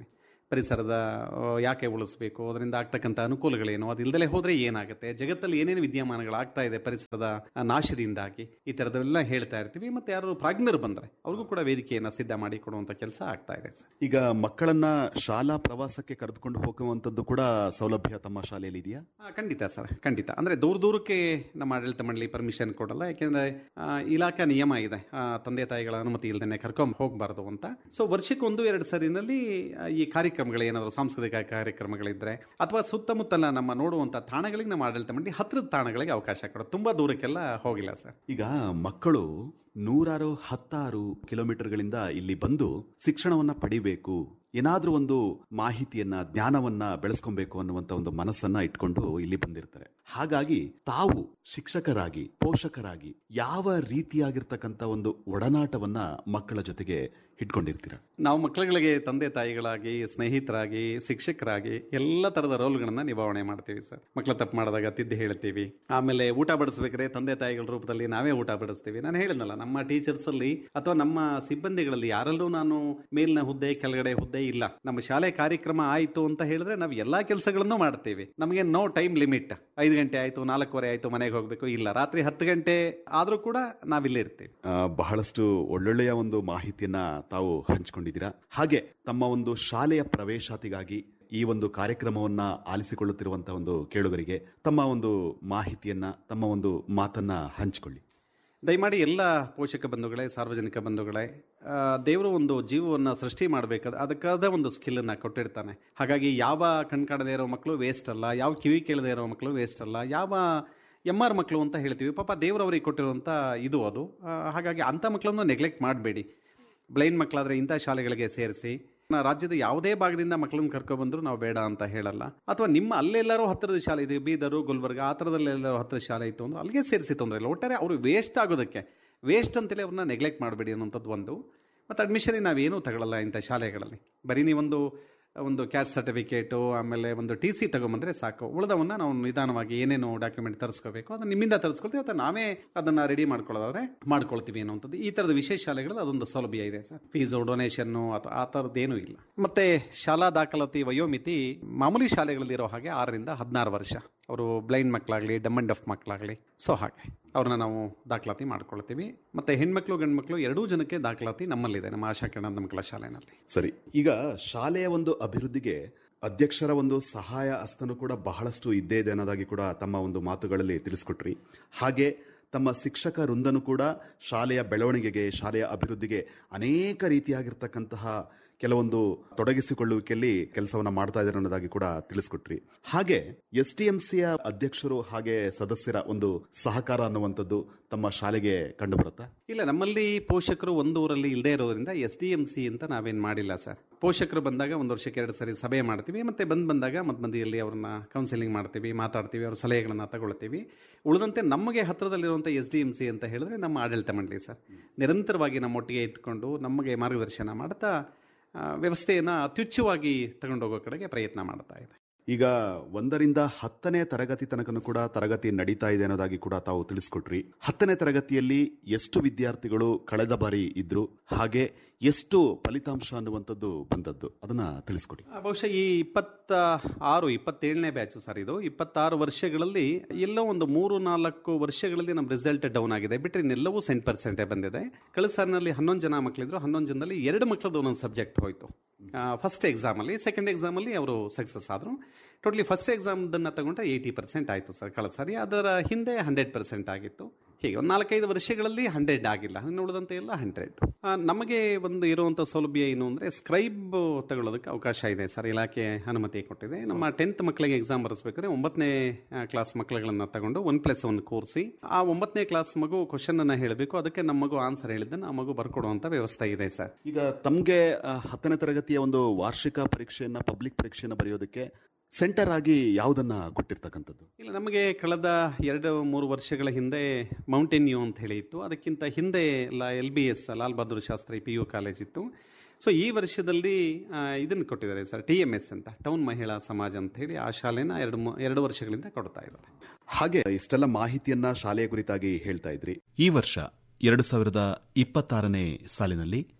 ಪರಿಸರದ ಆ, ಯಾಕೆ ಉಳಿಸ್ಬೇಕು ಅದರಿಂದ ಆಗ್ತಕ್ಕಂಥ ಅನುಕೂಲಗಳೇನು ಅದು ಇಲ್ದಲೇ ಹೋದ್ರೆ ಏನಾಗುತ್ತೆ ಜಗತ್ತಲ್ಲಿ ಏನೇನು ವಿದ್ಯಮಾನಗಳಾಗ್ತಾ ಇದೆ ಪರಿಸರದ ಆ, ನಾಶದಿಂದಾಗಿ ಈ ಥರದವೆಲ್ಲ ಹೇಳ್ತಾ ಇರ್ತೀವಿ ಮತ್ತೆ ಯಾರು ಪ್ರಾಜ್ಞರು ಬಂದ್ರೆ ಅವ್ರಿಗೂ ಕೂಡ ವೇದಿಕೆಯನ್ನು ಸಿದ್ಧ ಮಾಡಿ ಕೊಡುವಂಥ ಕೆಲಸ ಆಗ್ತಾ ಇದೆ ಸರ್ ಈಗ ಮಕ್ಕಳನ್ನ ಶಾಲಾ ಪ್ರವಾಸಕ್ಕೆ ಕರೆದುಕೊಂಡು ಹೋಗುವಂತದ್ದು ಕೂಡ ಸೌಲಭ್ಯ ತಮ್ಮ ಶಾಲೆಯಲ್ಲಿ ಇದೆಯಾ ಆ, ಖಂಡಿತ ಸರ್ ಖಂಡಿತ ಅಂದ್ರೆ ದೂರ ದೂರಕ್ಕೆ ನಮ್ಮ ಆಡಳಿತ ಮಂಡಳಿ ಪರ್ಮಿಷನ್ ಕೊಡಲ್ಲ ಯಾಕೆಂದ್ರೆ ಆ, ಇಲಾಖಾ ನಿಯಮ ಇದೆ ಆ, ತಂದೆ ತಾಯಿಗಳ ಅನುಮತಿ ಇಲ್ಲದೆ ಕರ್ಕೊಂಡ್ ಹೋಗಬಾರ್ದು ಅಂತ ಸೊ ವರ್ಷಕ್ಕೆ ಒಂದು ಎರಡು ಸರಿನಲ್ಲಿ ಆ, ಈ ಕಾರ್ಯಕ್ರಮಗಳು ಏನಾದರೂ ಸಾಂಸ್ಕೃತಿಕ ಕಾರ್ಯಕ್ರಮಗಳಿದ್ರೆ ಅಥವಾ ಸುತ್ತಮುತ್ತಲ ನಮ್ಮ ನೋಡುವಂತ ತಾಣಗಳಿಗೆ ನಮ್ಮ ಆಡಳಿತ ಮಂಡಳಿ ಹತ್ತಿರದ ತಾಣಗಳಿಗೆ ಅವಕಾಶ ಕೊಡೋದು ತುಂಬಾ ದೂರಕ್ಕೆಲ್ಲ ಹೋಗಿಲ್ಲ ಸರ್ ಈಗ ಮಕ್ಕಳು ನೂರಾರು ಹತ್ತಾರು ಕಿಲೋಮೀಟರ್ಗಳಿಂದ ಇಲ್ಲಿ ಬಂದು ಶಿಕ್ಷಣವನ್ನ ಪಡಿಬೇಕು ಏನಾದ್ರೂ ಒಂದು ಮಾಹಿತಿಯನ್ನ ಜ್ಞಾನವನ್ನ ಬೆಳೆಸ್ಕೊಬೇಕು ಅನ್ನುವಂತ ಒಂದು ಮನಸ್ಸನ್ನ ಇಟ್ಕೊಂಡು ಇಲ್ಲಿ ಬಂದಿರ್ತಾರೆ ಹಾಗಾಗಿ ತಾವು ಶಿಕ್ಷಕರಾಗಿ ಪೋಷಕರಾಗಿ ಯಾವ ರೀತಿಯಾಗಿರ್ತಕ್ಕಂಥ ಒಂದು ಒಡನಾಟವನ್ನ ಮಕ್ಕಳ ಜೊತೆಗೆ ಇಟ್ಕೊಂಡಿರ್ತೀರ ನಾವು ಮಕ್ಕಳುಗಳಿಗೆ ತಂದೆ ತಾಯಿಗಳಾಗಿ ಸ್ನೇಹಿತರಾಗಿ ಶಿಕ್ಷಕರಾಗಿ ಎಲ್ಲ ತರದ ರೋಲ್ಗಳನ್ನ ನಿಭಾವಣೆ ಮಾಡ್ತೀವಿ ಸರ್ ಮಕ್ಕಳ ತಪ್ಪು ಮಾಡಿದಾಗ ತಿದ್ದಿ ಹೇಳ್ತೀವಿ ಆಮೇಲೆ ಊಟ ಬಡಿಸ್ಬೇಕಾದ್ರೆ ತಂದೆ ತಾಯಿಗಳ ರೂಪದಲ್ಲಿ ನಾವೇ ಊಟ ಬಡಿಸ್ತೀವಿ ನಾನು ಹೇಳಿದ್ನಲ್ಲ ನಮ್ಮ ಟೀಚರ್ಸ್ ಅಲ್ಲಿ ಅಥವಾ ನಮ್ಮ ಸಿಬ್ಬಂದಿಗಳಲ್ಲಿ ಯಾರಲ್ಲೂ ನಾನು ಮೇಲಿನ ಹುದ್ದೆ ಕೆಳಗಡೆ ಹುದ್ದೆ ಇಲ್ಲ ನಮ್ಮ ಶಾಲೆ ಕಾರ್ಯಕ್ರಮ ಆಯ್ತು ಅಂತ ಹೇಳಿದ್ರೆ ನಾವು ಎಲ್ಲಾ ಕೆಲಸಗಳನ್ನು ಮಾಡ್ತೀವಿ ನಮಗೆ ನೋ ಟೈಮ್ ಲಿಮಿಟ್ ಐದು ಗಂಟೆ ಆಯ್ತು ನಾಲ್ಕೂವರೆ ಆಯ್ತು ಮನೆಗೆ ಹೋಗ್ಬೇಕು ಇಲ್ಲ ರಾತ್ರಿ ಹತ್ತು ಗಂಟೆ ಆದ್ರೂ ಕೂಡ ನಾವಿಲ್ಲೇ ಇರ್ತೀವಿ ಆ, ಬಹಳಷ್ಟು ಒಳ್ಳೊಳ್ಳೆಯ ಒಂದು ಮಾಹಿತಿಯನ್ನ ತಾವು ಹಂಚಿಕೊಂಡಿದ್ದೀರಾ ಹಾಗೆ ತಮ್ಮ ಒಂದು ಶಾಲೆಯ ಪ್ರವೇಶಾತಿಗಾಗಿ ಈ ಒಂದು ಕಾರ್ಯಕ್ರಮವನ್ನ ಆಲಿಸಿಕೊಳ್ಳುತ್ತಿರುವಂತಹ ಒಂದು ಕೇಳುಗರಿಗೆ ತಮ್ಮ ಒಂದು ಮಾಹಿತಿಯನ್ನ ತಮ್ಮ ಒಂದು ಮಾತನ್ನ ಹಂಚಿಕೊಳ್ಳಿ ದಯಮಾಡಿ ಎಲ್ಲ ಪೋಷಕ ಬಂಧುಗಳೇ ಸಾರ್ವಜನಿಕ ಬಂಧುಗಳೇ ಆ, ದೇವರು ಒಂದು ಜೀವವನ್ನು ಸೃಷ್ಟಿ ಮಾಡಬೇಕಾದ ಅದಕ್ಕಾದ ಒಂದು ಸ್ಕಿಲ್ಲನ್ನು ಕೊಟ್ಟಿರ್ತಾನೆ ಹಾಗಾಗಿ ಯಾವ ಕಣ್ ಕಾಣದೇ ಇರೋ ಮಕ್ಕಳು ವೇಸ್ಟ್ ಅಲ್ಲ ಯಾವ ಕಿವಿ ಕೇಳದೇ ಇರೋ ಮಕ್ಕಳು ವೇಸ್ಟ್ ಅಲ್ಲ ಯಾವ ಎಮ್ ಆರ್ ಮಕ್ಕಳು ಅಂತ ಹೇಳ್ತೀವಿ ಪಾಪ ದೇವರು ಅವರಿಗೆ ಕೊಟ್ಟಿರುವಂಥ ಇದು ಅದು ಆ, ಹಾಗಾಗಿ ಅಂಥ ಮಕ್ಕಳನ್ನು ನೆಗ್ಲೆಕ್ಟ್ ಮಾಡಬೇಡಿ ಬ್ಲೈಂಡ್ ಮಕ್ಕಳಾದರೆ ಇಂಥ ಶಾಲೆಗಳಿಗೆ ಸೇರಿಸಿ ನಾ ರಾಜ್ಯದ ಯಾವುದೇ ಭಾಗದಿಂದ ಮಕ್ಕಳನ್ನ ಕರ್ಕೊಬಂದ್ರು ನಾವು ಬೇಡ ಅಂತ ಹೇಳಲ್ಲ ಅಥವಾ ನಿಮ್ಮ ಅಲ್ಲೆಲ್ಲರೂ ಹತ್ತಿರದ ಶಾಲೆ ಇದೆ ಬೀದರು ಗುಲ್ಬರ್ಗ ಆ ಥರದಲ್ಲೆಲ್ಲರೂ ಹತ್ತಿರ ಶಾಲೆ ಇತ್ತು ಅಂದ್ರೆ ಅಲ್ಲಿಗೆ ಸೇರಿಸಿ ತೊಂದರೆ ಇಲ್ಲ ಒಟ್ಟಾರೆ ಅವರು ವೇಸ್ಟ್ ಆಗೋದಕ್ಕೆ ವೇಸ್ಟ್ ಅಂತೇಳಿ ಅವ್ರನ್ನ ನೆಗ್ಲೆಕ್ಟ್ ಮಾಡಬೇಡಿ ಅನ್ನೋಂಥದ್ದು ಒಂದು ಮತ್ತು ಅಡ್ಮಿಷನ್ ನಾವೇನೂ ತಗೊಳ್ಳಲ್ಲ ಇಂಥ ಶಾಲೆಗಳಲ್ಲಿ ಬರೀ ನೀವೊಂದು ಒಂದು ಕ್ಯಾಟ್ ಸರ್ಟಿಫಿಕೇಟು ಆಮೇಲೆ ಒಂದು ಟಿ ಸಿ ತಗೊಂಬಂದ್ರೆ ಸಾಕು ಉಳಿದವನ್ನ ನಾವು ನಿಧಾನವಾಗಿ ಏನೇನು ಡಾಕ್ಯುಮೆಂಟ್ ತರಿಸ್ಕೋಬೇಕು ಅದನ್ನ ನಿಮ್ಮಿಂದ ತರಿಸ್ಕೊಳ್ತೀವಿ ಅಥವಾ ನಾವೇ ಅದನ್ನ ರೆಡಿ ಮಾಡ್ಕೊಳ್ಳೋದಾದ್ರೆ ಮಾಡ್ಕೊಳ್ತೀವಿ ಅನ್ನುವಂಥದ್ದು ಈ ಥರದ ವಿಶೇಷ ಶಾಲೆಗಳಲ್ಲಿ ಅದೊಂದು ಸೌಲಭ್ಯ ಇದೆ ಸರ್ ಫೀಸು ಡೊನೇಷನ್ನು ಅಥವಾ ಆ ಥರದ್ದೇನೂ ಇಲ್ಲ ಮತ್ತೆ ಶಾಲಾ ದಾಖಲಾತಿ ವಯೋಮಿತಿ ಮಾಮೂಲಿ ಶಾಲೆಗಳಲ್ಲಿ ಇರೋ ಹಾಗೆ ಆರರಿಂದ ಹದಿನಾರು ವರ್ಷ ಅವರು ಬ್ಲೈಂಡ್ ಮಕ್ಕಳಾಗಲಿ ಡಮ್ ಅಂಡ್ ಡಫ್ ಮಕ್ಕಳಾಗಲಿ ಸೊ ಹಾಗೆ ಅವ್ರನ್ನ ನಾವು ದಾಖಲಾತಿ ಮಾಡ್ಕೊಳ್ತೀವಿ ಮತ್ತೆ ಹೆಣ್ಮಕ್ಳು ಗಂಡು ಮಕ್ಕಳು ಎರಡೂ ಜನಕ್ಕೆ ದಾಖಲಾತಿ ನಮ್ಮಲ್ಲಿದೆ ನಮ್ಮ ಆಶಾ ಕಿರಣದ ಮಕ್ಕಳ ಶಾಲೆನಲ್ಲಿ ಸರಿ ಈಗ ಶಾಲೆಯ ಒಂದು ಅಭಿವೃದ್ಧಿಗೆ ಅಧ್ಯಕ್ಷರ ಒಂದು ಸಹಾಯ ಹಸ್ತನು ಕೂಡ ಬಹಳಷ್ಟು ಇದ್ದೇ ಇದೆ ಅನ್ನೋದಾಗಿ ಕೂಡ ತಮ್ಮ ಒಂದು ಮಾತುಗಳಲ್ಲಿ ತಿಳಿಸ್ಕೊಟ್ರಿ ಹಾಗೆ ತಮ್ಮ ಶಿಕ್ಷಕ ವೃಂದನು ಕೂಡ ಶಾಲೆಯ ಬೆಳವಣಿಗೆಗೆ ಶಾಲೆಯ ಅಭಿವೃದ್ಧಿಗೆ ಅನೇಕ ರೀತಿಯಾಗಿರ್ತಕ್ಕಂತಹ ಕೆಲವೊಂದು ತೊಡಗಿಸಿಕೊಳ್ಳುವಿಕೆಯಲ್ಲಿ ಕೆಲಸವನ್ನ ಮಾಡ್ತಾ ಇದ್ದಾರೆ ಅನ್ನೋದಾಗಿ ಕೂಡ ತಿಳಿಸ್ಕೊಟ್ರಿ ಹಾಗೆ ಎಸ್ ಟಿ ಎಂ ಸಿಯ ಅಧ್ಯಕ್ಷರು ಹಾಗೆ ಸದಸ್ಯರ ಒಂದು ಸಹಕಾರ ಅನ್ನುವಂಥದ್ದು ತಮ್ಮ ಶಾಲೆಗೆ ಕಂಡು ಬರುತ್ತಾ ಇಲ್ಲ ನಮ್ಮಲ್ಲಿ ಪೋಷಕರು ಒಂದು ಊರಲ್ಲಿ ಇಲ್ಲದೆ ಇರೋದ್ರಿಂದ ಎಸ್ ಡಿ ಎಂ ಸಿ ಅಂತ ನಾವೇನು ಮಾಡಿಲ್ಲ ಸರ್ ಪೋಷಕರು ಬಂದಾಗ ಒಂದು ವರ್ಷಕ್ಕೆ ಎರಡು ಸರಿ ಸಭೆ ಮಾಡ್ತೀವಿ ಮತ್ತೆ ಬಂದ್ ಬಂದಾಗ ಮಧ್ಯ ಮಧ್ಯದಲ್ಲಿ ಅವ್ರನ್ನ ಕೌನ್ಸಿಲಿಂಗ್ ಮಾಡ್ತೀವಿ ಮಾತಾಡ್ತೀವಿ ಅವ್ರ ಸಲಹೆಗಳನ್ನ ತಗೊಳ್ತೀವಿ ಉಳಿದಂತೆ ನಮಗೆ ಹತ್ರದಲ್ಲಿರುವಂಥ ಎಸ್ ಡಿ ಎಂ ಸಿ ಅಂತ ಹೇಳಿದ್ರೆ ನಮ್ಮ ಆಡಳಿತ ಮಂಡಳಿ ಸರ್ ನಿರಂತರವಾಗಿ ನಮ್ಮೊಟ್ಟಿಗೆ ಇದ್ಕೊಂಡು ನಮಗೆ ಮಾರ್ಗದರ್ಶನ ಮಾಡ್ತಾ ಆ, ವ್ಯವಸ್ಥೆಯನ್ನ ಅತ್ಯುಚ್ಚವಾಗಿ ತಗೊಂಡೋಗೋ ಕಡೆಗೆ ಪ್ರಯತ್ನ ಮಾಡ್ತಾ ಇದೆ ಈಗ ಒಂದರಿಂದ ಹತ್ತನೇ ತರಗತಿ ತನಕನೂ ಕೂಡ ತರಗತಿ ನಡೀತಾ ಇದೆ ಅನ್ನೋದಾಗಿ ಕೂಡ ತಾವು ತಿಳಿಸ್ಕೊಟ್ರಿ ಹತ್ತನೇ ತರಗತಿಯಲ್ಲಿ ಎಷ್ಟು ವಿದ್ಯಾರ್ಥಿಗಳು ಕಳೆದ ಬಾರಿ ಇದ್ರು ಹಾಗೆ ಎಷ್ಟು ಫಲಿತಾಂಶ ಅನ್ನುವಂಥದ್ದು ಬಂದದ್ದು ಅದನ್ನ ತಿಳಿಸ್ಕೊಡಿ ಆ, ಬಹುಶಃ ಈ ಇಪ್ಪತ್ತ ಆರು ಇಪ್ಪತ್ತೇಳನೇ ಬ್ಯಾಚ್ ಸರ್ ಇದು ಇಪ್ಪತ್ತಾರು ವರ್ಷಗಳಲ್ಲಿ ಎಲ್ಲೋ ಒಂದು ಮೂರು ನಾಲ್ಕು ವರ್ಷಗಳಲ್ಲಿ ನಮ್ಮ ರಿಸಲ್ಟ್ ಡೌನ್ ಆಗಿದೆ ಬಿಟ್ಟರೆ ಇನ್ನೆಲ್ಲವೂ ಸೆಂಟ್ ಪರ್ಸೆಂಟೇ ಬಂದಿದೆ ಕಳೆದ ಸಾರಿನಲ್ಲಿ ಹನ್ನೊಂದು ಜನ ಮಕ್ಕಳಿದ್ರು ಹನ್ನೊಂದು ಜನದಲ್ಲಿ ಎರಡು ಮಕ್ಕಳದ್ದು ಒಂದೊಂದು ಸಬ್ಜೆಕ್ಟ್ ಹೋಯ್ತು ಫಸ್ಟ್ ಎಕ್ಸಾಮಲ್ಲಿ ಸೆಕೆಂಡ್ ಎಕ್ಸಾಮಲ್ಲಿ ಅವರು ಸಕ್ಸಸ್ ಆದರು ಟೋಟಲಿ ಫಸ್ಟ್ ಎಕ್ಸಾಮ್ದನ್ನು ತಗೊಂಡ್ರೆ ಏಯ್ಟಿ ಪರ್ಸೆಂಟ್ ಆಯಿತು ಸರ್ ಕಳೆದ ಸಾರಿ ಅದರ ಹಿಂದೆ ಹಂಡ್ರೆಡ್ ಪರ್ಸೆಂಟ್ ಆಗಿತ್ತು ಹೀಗೆ ಒಂದು ನಾಲ್ಕೈದು ವರ್ಷಗಳಲ್ಲಿ ಹಂಡ್ರೆಡ್ ಆಗಿಲ್ಲ ಇನ್ನು ಉಳಿದಂತೆ ಎಲ್ಲ ಹಂಡ್ರೆಡ್ ನಮಗೆ ಒಂದು ಇರುವಂಥ ಸೌಲಭ್ಯ ಏನು ಅಂದರೆ ಸ್ಕ್ರೈಬ್ ತಗೊಳ್ಳೋದಕ್ಕೆ ಅವಕಾಶ ಇದೆ ಸರ್ ಇಲಾಖೆ ಅನುಮತಿ ಕೊಟ್ಟಿದೆ ನಮ್ಮ ಟೆಂತ್ ಮಕ್ಕಳಿಗೆ ಎಕ್ಸಾಮ್ ಬರೆಸ್ಬೇಕಾದ್ರೆ ಒಂಬತ್ತನೇ ಕ್ಲಾಸ್ ಮಕ್ಕಳುಗಳನ್ನ ತಗೊಂಡು ಒನ್ ಪ್ಲಸ್ ಒನ್ ಕೂರಿಸಿ ಆ ಒಂಬತ್ತನೇ ಕ್ಲಾಸ್ ಮಗು ಕ್ವಶನ್ ಅನ್ನ ಹೇಳಬೇಕು ಅದಕ್ಕೆ ನಮ್ಮ ಮಗು ಆನ್ಸರ್ ಹೇಳಿದ್ದನ್ನು ಆ ಮಗು ಬರ್ಕೊಡುವಂಥ ವ್ಯವಸ್ಥೆ ಇದೆ ಸರ್ ಈಗ ತಮ್ಗೆ ಆ, ಹತ್ತನೇ ತರಗತಿಯ ಒಂದು ವಾರ್ಷಿಕ ಪರೀಕ್ಷೆಯನ್ನ ಪಬ್ಲಿಕ್ ಪರೀಕ್ಷೆಯನ್ನ ಬರೆಯೋದಕ್ಕೆ ಸೆಂಟರ್ ಆಗಿ ಯಾವುದನ್ನ ಕೊಟ್ಟಿರ್ತಕ್ಕಂಥದ್ದು ಇಲ್ಲ ನಮಗೆ ಕಳೆದ ಎರಡು ಮೂರು ವರ್ಷಗಳ ಹಿಂದೆ ಮೌಂಟೇನ್ ಯು ಅಂತ ಹೇಳಿ ಇತ್ತು ಅದಕ್ಕಿಂತ ಹಿಂದೆ L B S Lal Bahadur Shastri P U college ಇತ್ತು ಸೊ ಈ ವರ್ಷದಲ್ಲಿ ಇದನ್ನು ಕೊಟ್ಟಿದ್ದಾರೆ ಸರ್ ಟಿ ಎಮ್ ಎಸ್ ಅಂತ ಟೌನ್ ಮಹಿಳಾ ಸಮಾಜ ಅಂತ ಹೇಳಿ ಆ ಶಾಲೆನ ಎರಡು ಮೂ- ಎರಡು ವರ್ಷಗಳಿಂದ ಕೊಡ್ತಾ ಇದ್ದಾರೆ ಹಾಗೆ ಇಷ್ಟೆಲ್ಲ ಮಾಹಿತಿಯನ್ನ ಶಾಲೆಯ ಕುರಿತಾಗಿ ಹೇಳ್ತಾ ಇದ್ರಿ ಈ ವರ್ಷ ಎರಡು ಸಾವಿರದ ಇಪ್ಪತ್ತಾರನೇ ಸಾಲಿನಲ್ಲಿ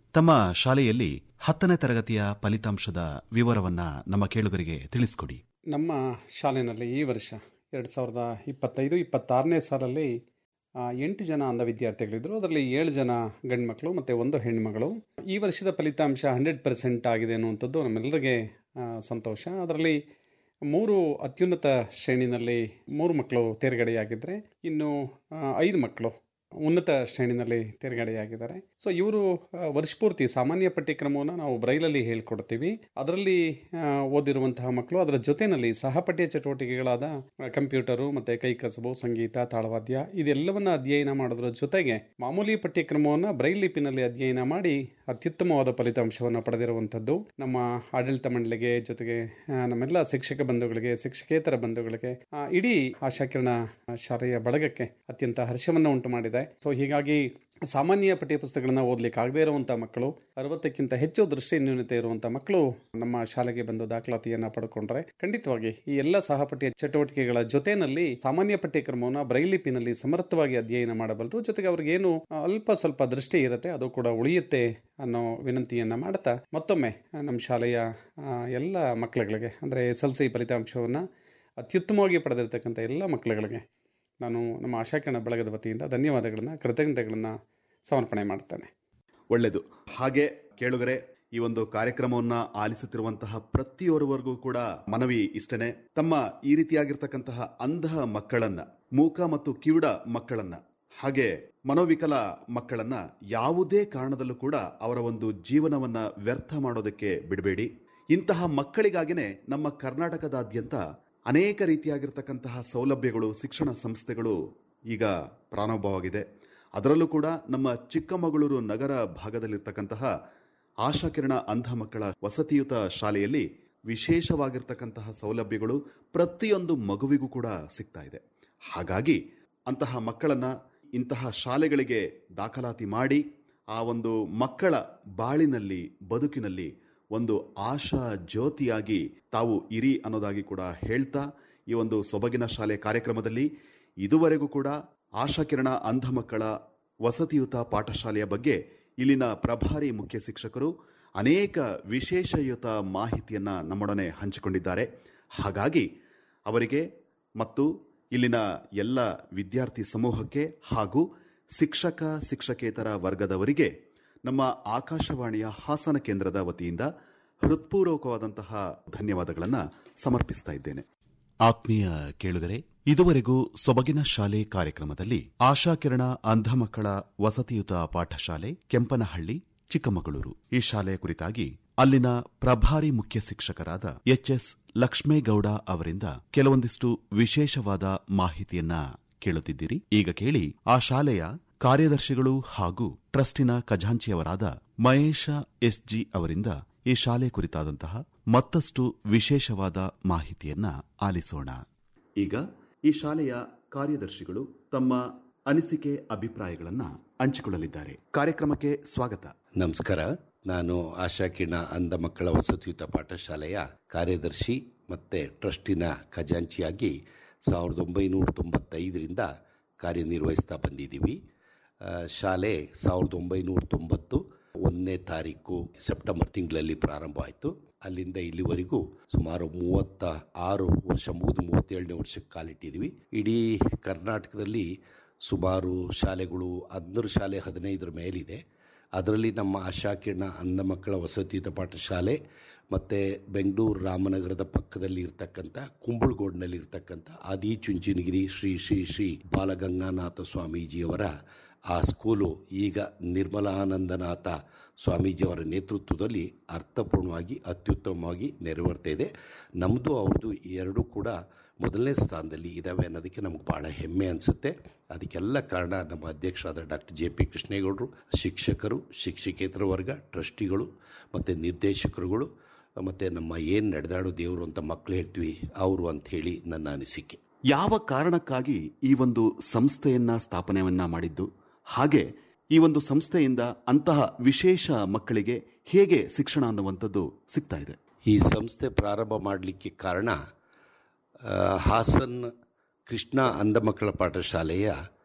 ತಮ್ಮ ಶಾಲೆಯಲ್ಲಿ ಹತ್ತನೇ ತರಗತಿಯ ಫಲಿತಾಂಶದ ವಿವರವನ್ನ ನಮ್ಮ ಕೇಳುಗರಿಗೆ ತಿಳಿಸ್ಕೊಡಿ ನಮ್ಮ ಶಾಲೆಯಲ್ಲಿ ಈ ವರ್ಷ ಎರಡು ಸಾವಿರದ ಇಪ್ಪತ್ತೈದು ಇಪ್ಪತ್ತಾರನೇ ಸಾಲಲ್ಲಿ ಆ, ಎಂಟು ಜನ ಅಂಧ ವಿದ್ಯಾರ್ಥಿಗಳಿದ್ದರು ಅದರಲ್ಲಿ ಏಳು ಜನ ಗಂಡ್ಮಕ್ಳು ಮತ್ತು ಒಂದು ಹೆಣ್ಮಗಳು ಈ ವರ್ಷದ ಫಲಿತಾಂಶ ಹಂಡ್ರೆಡ್ ಪರ್ಸೆಂಟ್ ಆಗಿದೆ ಅನ್ನುವಂಥದ್ದು ನಮ್ಮೆಲ್ಲರಿಗೆ ಆ, ಸಂತೋಷ ಅದರಲ್ಲಿ ಮೂರು ಅತ್ಯುನ್ನತ ಶ್ರೇಣಿನಲ್ಲಿ ಮೂರು ಮಕ್ಕಳು ತೇರ್ಗಡೆಯಾಗಿದ್ದರೆ ಇನ್ನು ಆ, ಐದು ಮಕ್ಕಳು ಉನ್ನತ ಶ್ರೇಣಿನಲ್ಲಿ ತೇರ್ಗಡೆಯಾಗಿದ್ದಾರೆ ಸೊ ಇವರು ಆ, ವರ್ಷಪೂರ್ತಿ ಸಾಮಾನ್ಯ ಪಠ್ಯಕ್ರಮವನ್ನು ನಾವು ಬ್ರೈಲಲ್ಲಿ ಹೇಳ್ಕೊಡ್ತೀವಿ ಅದರಲ್ಲಿ ಆ, ಓದಿರುವಂತಹ ಮಕ್ಕಳು ಅದರ ಜೊತೆಯಲ್ಲಿ ಸಹಪಠ್ಯ ಚಟುವಟಿಕೆಗಳಾದ ಆ, ಕಂಪ್ಯೂಟರು ಮತ್ತು ಕೈಕಸಬು ಸಂಗೀತ ತಾಳವಾದ್ಯ ಇದೆಲ್ಲವನ್ನ ಅಧ್ಯಯನ ಮಾಡೋದ್ರ ಜೊತೆಗೆ ಮಾಮೂಲಿ ಪಠ್ಯಕ್ರಮವನ್ನು ಬ್ರೈಲ್ ಲಿಪಿನಲ್ಲಿ ಅಧ್ಯಯನ ಮಾಡಿ ಅತ್ಯುತ್ತಮವಾದ ಫಲಿತಾಂಶವನ್ನು ಪಡೆದಿರುವಂಥದ್ದು ನಮ್ಮ ಆಡಳಿತ ಮಂಡಳಿಗೆ ಜೊತೆಗೆ ಆ, ನಮ್ಮೆಲ್ಲ ಶಿಕ್ಷಕ ಬಂಧುಗಳಿಗೆ ಶಿಕ್ಷಕೇತರ ಬಂಧುಗಳಿಗೆ ಆ, ಇಡೀ ಆಶಾಕಿರಣ ಶಾಲೆಯ ಬಳಗಕ್ಕೆ ಅತ್ಯಂತ ಹರ್ಷವನ್ನು ಉಂಟು ಮಾಡಿದೆ ಸೊ ಹೀಗಾಗಿ ಸಾಮಾನ್ಯ ಪಠ್ಯಪುಸ್ತಕಗಳನ್ನ ಓದಲಿಕ್ಕೆ ಆಗದೇ ಇರುವಂತಹ ಮಕ್ಕಳು ಅರವತ್ತಕ್ಕಿಂತ ಹೆಚ್ಚು ದೃಷ್ಟಿ ನ್ಯೂನತೆ ಇರುವಂತಹ ಮಕ್ಕಳು ನಮ್ಮ ಶಾಲೆಗೆ ಬಂದು ದಾಖಲಾತಿಯನ್ನ ಪಡ್ಕೊಂಡ್ರೆ ಖಂಡಿತವಾಗಿ ಈ ಎಲ್ಲ ಸಹಪಠ್ಯ ಚಟುವಟಿಕೆಗಳ ಜೊತೆನಲ್ಲಿ ಸಾಮಾನ್ಯ ಪಠ್ಯಕ್ರಮವನ್ನು ಬ್ರೈಲಿಪಿನಲ್ಲಿ ಸಮರ್ಥವಾಗಿ ಅಧ್ಯಯನ ಮಾಡಬಲ್ಲರು ಜೊತೆಗೆ ಅವ್ರಿಗೇನು ಆ, ಅಲ್ಪ ಸ್ವಲ್ಪ ದೃಷ್ಟಿ ಇರುತ್ತೆ ಅದು ಕೂಡ ಉಳಿಯುತ್ತೆ ಅನ್ನೋ ವಿನಂತಿಯನ್ನ ಮಾಡ್ತಾ ಮತ್ತೊಮ್ಮೆ ಆ, ನಮ್ಮ ಶಾಲೆಯ ಆ, ಎಲ್ಲ ಮಕ್ಕಳುಗಳಿಗೆ ಅಂದರೆ ಎಸ್ ಎಲ್ ಸಿ ಫಲಿತಾಂಶವನ್ನು ಅತ್ಯುತ್ತಮವಾಗಿ ಪಡೆದಿರ್ತಕ್ಕಂಥ ಎಲ್ಲ ಮಕ್ಕಳುಗಳಿಗೆ ನಾನು ನಮ್ಮ ಆಶಾಕಿರಣ ಬಳಗದ ವತಿಯಿಂದ ಧನ್ಯವಾದಗಳನ್ನು ಕೃತಜ್ಞತೆಗಳನ್ನು ಸಮರ್ಪಣೆ ಮಾಡ್ತೇನೆ ಒಳ್ಳೆಯದು ಹಾಗೆ ಕೇಳುಗರೆ ಈ ಒಂದು ಕಾರ್ಯಕ್ರಮವನ್ನ ಆಲಿಸುತ್ತಿರುವಂತಹ ಪ್ರತಿಯೊರ್ವರಿಗೂ ಕೂಡ ಮನವಿ ಇಷ್ಟನೇ ತಮ್ಮ ಈ ರೀತಿಯಾಗಿರ್ತಕ್ಕಂತಹ ಅಂಧ ಮಕ್ಕಳನ್ನ ಮೂಕ ಮತ್ತು ಕಿವುಡ ಮಕ್ಕಳನ್ನ ಹಾಗೆ ಮನೋವಿಕಲ ಮಕ್ಕಳನ್ನ ಯಾವುದೇ ಕಾರಣದಲ್ಲೂ ಕೂಡ ಅವರ ಒಂದು ಜೀವನವನ್ನ ವ್ಯರ್ಥ ಮಾಡೋದಕ್ಕೆ ಬಿಡಬೇಡಿ ಇಂತಹ ಮಕ್ಕಳಿಗಾಗಿನೇ ನಮ್ಮ ಕರ್ನಾಟಕದಾದ್ಯಂತ ಅನೇಕ ರೀತಿಯಾಗಿರ್ತಕ್ಕಂತಹ ಸೌಲಭ್ಯಗಳು ಶಿಕ್ಷಣ ಸಂಸ್ಥೆಗಳು ಈಗ ಪ್ರಾರಂಭವಾಗಿದೆ ಅದರಲ್ಲೂ ಕೂಡ ನಮ್ಮ ಚಿಕ್ಕಮಗಳೂರು ನಗರ ಭಾಗದಲ್ಲಿರ್ತಕ್ಕಂತಹ ಆಶಾಕಿರಣ ಅಂಧ ಮಕ್ಕಳ ವಸತಿಯುತ ಶಾಲೆಯಲ್ಲಿ ವಿಶೇಷವಾಗಿರ್ತಕ್ಕಂತಹ ಸೌಲಭ್ಯಗಳು ಪ್ರತಿಯೊಂದು ಮಗುವಿಗೂ ಕೂಡ ಸಿಗ್ತಾ ಇದೆ ಹಾಗಾಗಿ ಅಂತಹ ಮಕ್ಕಳನ್ನ ಇಂತಹ ಶಾಲೆಗಳಿಗೆ ದಾಖಲಾತಿ ಮಾಡಿ ಆ ಒಂದು ಮಕ್ಕಳ ಬಾಳಿನಲ್ಲಿ ಬದುಕಿನಲ್ಲಿ ಒಂದು ಆಶಾ ಜ್ಯೋತಿಯಾಗಿ ತಾವು ಇರಿ ಅನ್ನೋದಾಗಿ ಕೂಡ ಹೇಳ್ತಾ ಈ ಒಂದು ಸೊಬಗಿನ ಶಾಲೆ ಕಾರ್ಯಕ್ರಮದಲ್ಲಿ ಇದುವರೆಗೂ ಕೂಡ ಆಶಾಕಿರಣ ಅಂಧ ಮಕ್ಕಳ ವಸತಿಯುತ ಪಾಠಶಾಲೆಯ ಬಗ್ಗೆ ಇಲ್ಲಿನ ಪ್ರಭಾರಿ ಮುಖ್ಯ ಶಿಕ್ಷಕರು ಅನೇಕ ವಿಶೇಷಯುತ ಮಾಹಿತಿಯನ್ನ ನಮ್ಮೊಡನೆ ಹಂಚಿಕೊಂಡಿದ್ದಾರೆ ಹಾಗಾಗಿ ಅವರಿಗೆ ಮತ್ತು ಇಲ್ಲಿನ ಎಲ್ಲ ವಿದ್ಯಾರ್ಥಿ ಸಮೂಹಕ್ಕೆ ಹಾಗೂ ಶಿಕ್ಷಕ ಶಿಕ್ಷಕೇತರ ವರ್ಗದವರಿಗೆ ನಮ್ಮ ಆಕಾಶವಾಣಿಯ ಹಾಸನ ಕೇಂದ್ರದ ವತಿಯಿಂದ ಹೃತ್ಪೂರ್ವಕವಾದಂತಹ ಧನ್ಯವಾದಗಳನ್ನು ಸಮರ್ಪಿಸ್ತಾ ಇದ್ದೇನೆ ಆತ್ಮೀಯ ಕೇಳುಗರೆ ಇದುವರೆಗೂ ಸೊಬಗಿನ ಶಾಲೆ ಕಾರ್ಯಕ್ರಮದಲ್ಲಿ ಆಶಾಕಿರಣ ಅಂಧ ಮಕ್ಕಳ ವಸತಿಯುತ ಪಾಠಶಾಲೆ ಕೆಂಪನಹಳ್ಳಿ ಚಿಕ್ಕಮಗಳೂರು ಈ ಶಾಲೆಯ ಕುರಿತಾಗಿ ಅಲ್ಲಿನ ಪ್ರಭಾರಿ ಮುಖ್ಯ ಶಿಕ್ಷಕರಾದ ಎಚ್ಎಸ್ ಲಕ್ಷ್ಮೇಗೌಡ ಅವರಿಂದ ಕೆಲವೊಂದಿಷ್ಟು ವಿಶೇಷವಾದ ಮಾಹಿತಿಯನ್ನ ಕೇಳುತ್ತಿದ್ದೀರಿ ಈಗ ಕೇಳಿ ಆ ಶಾಲೆಯ ಕಾರ್ಯದರ್ಶಿಗಳು ಹಾಗೂ ಟ್ರಸ್ಟಿನ ಖಜಾಂಚಿಯವರಾದ ಮಹೇಶ ಎಸ್ಜಿ ಅವರಿಂದ ಈ ಶಾಲೆ ಕುರಿತಾದಂತಹ ಮತ್ತಷ್ಟು ವಿಶೇಷವಾದ ಮಾಹಿತಿಯನ್ನ ಆಲಿಸೋಣ ಈಗ ಈ ಶಾಲೆಯ ಕಾರ್ಯದರ್ಶಿಗಳು ತಮ್ಮ ಅನಿಸಿಕೆ ಅಭಿಪ್ರಾಯಗಳನ್ನ ಹಂಚಿಕೊಳ್ಳಲಿದ್ದಾರೆ ಕಾರ್ಯಕ್ರಮಕ್ಕೆ ಸ್ವಾಗತ ನಮಸ್ಕಾರ ನಾನು ಆಶಾಕಿರಣ ಅಂಧ ಮಕ್ಕಳ ವಸತಿಯುತ ಪಾಠಶಾಲೆಯ ಕಾರ್ಯದರ್ಶಿ ಮತ್ತು ಟ್ರಸ್ಟಿನ ಖಜಾಂಚಿಯಾಗಿ ಸಾವಿರದ ಒಂಬೈನೂರ ತೊಂಬತ್ತೈದರಿಂದ ಕಾರ್ಯನಿರ್ವಹಿಸ್ತಾ ಬಂದಿದ್ದೀವಿ ಆ, ಶಾಲೆ ಸಾವಿರದ ಒಂಬೈನೂರ ತೊಂಬತ್ತು ಒಂದನೇ ತಾರೀಕು ಸೆಪ್ಟೆಂಬರ್ ತಿಂಗಳಲ್ಲಿ ಪ್ರಾರಂಭ ಆಯಿತು ಅಲ್ಲಿಂದ ಇಲ್ಲಿವರೆಗೂ ಸುಮಾರು ಮೂವತ್ತ ಆರು ವರ್ಷ ಮುಗಿದು ಮೂವತ್ತೇಳನೇ ವರ್ಷಕ್ಕೆ ಕಾಲಿಟ್ಟಿದ್ದೀವಿ ಇಡೀ ಕರ್ನಾಟಕದಲ್ಲಿ ಸುಮಾರು ಶಾಲೆಗಳು ಹದಿನೂರು ಶಾಲೆ ಹದಿನೈದರ ಮೇಲಿದೆ ಅದರಲ್ಲಿ ನಮ್ಮ ಆಶಾಕಿರಣ ಅಂಧ ಮಕ್ಕಳ ವಸತಿಯುತ ಪಾಠಶಾಲೆ ಮತ್ತು ಬೆಂಗಳೂರು ರಾಮನಗರದ ಪಕ್ಕದಲ್ಲಿ ಇರ್ತಕ್ಕಂಥ ಕುಂಬಳಗೋಡ್ನಲ್ಲಿ ಇರ್ತಕ್ಕಂಥ ಆದಿ ಚುಂಚನಗಿರಿ ಶ್ರೀ ಶ್ರೀ ಶ್ರೀ ಬಾಲಗಂಗಾನಾಥ ಸ್ವಾಮೀಜಿಯವರ ಆ ಸ್ಕೂಲು ಈಗ ನಿರ್ಮಲಾನಂದನಾಥ ಸ್ವಾಮೀಜಿಯವರ ನೇತೃತ್ವದಲ್ಲಿ ಅರ್ಥಪೂರ್ಣವಾಗಿ ಅತ್ಯುತ್ತಮವಾಗಿ ನೆರವೇರ್ತಾ ಇದೆ ನಮ್ಮದು ಅವ್ರದ್ದು ಎರಡೂ ಕೂಡ ಮೊದಲನೇ ಸ್ಥಾನದಲ್ಲಿ ಇದ್ದಾವೆ ಅನ್ನೋದಕ್ಕೆ ನಮ್ಗೆ ಭಾಳ ಹೆಮ್ಮೆ ಅನಿಸುತ್ತೆ ಅದಕ್ಕೆಲ್ಲ ಕಾರಣ ನಮ್ಮ ಅಧ್ಯಕ್ಷರಾದ ಡಾಕ್ಟರ್ ಜೆ ಪಿ ಕೃಷ್ಣೇಗೌಡರು ಶಿಕ್ಷಕರು ಶಿಕ್ಷಕೇತರ ವರ್ಗ ಟ್ರಸ್ಟಿಗಳು ಮತ್ತು ನಿರ್ದೇಶಕರುಗಳು ಮತ್ತು ನಮ್ಮ ಏನು ನಡೆದಾಡೋ ದೇವರು ಅಂತ ಮಕ್ಕಳು ಹೇಳ್ತೀವಿ ಅವರು ಅಂತ ಹೇಳಿ ನನ್ನ ಅನಿಸಿಕೆ ಯಾವ ಕಾರಣಕ್ಕಾಗಿ ಈ ಒಂದು ಸಂಸ್ಥೆಯನ್ನ ಸ್ಥಾಪನೆಯನ್ನ ಮಾಡಿದ್ದು ಹಾಗೆ ಈ ಒಂದು ಸಂಸ್ಥೆಯಿಂದ ಅಂತಹ ವಿಶೇಷ ಮಕ್ಕಳಿಗೆ ಹೇಗೆ ಶಿಕ್ಷಣ ಅನ್ನುವಂಥದ್ದು ಸಿಗ್ತಾ ಇದೆ ಈ ಸಂಸ್ಥೆ ಪ್ರಾರಂಭ ಮಾಡಲಿಕ್ಕೆ ಕಾರಣ ಆ, ಹಾಸನ್ ಕೃಷ್ಣ ಅಂಧ ಮಕ್ಕಳ ಪಾಠಶಾಲೆಯ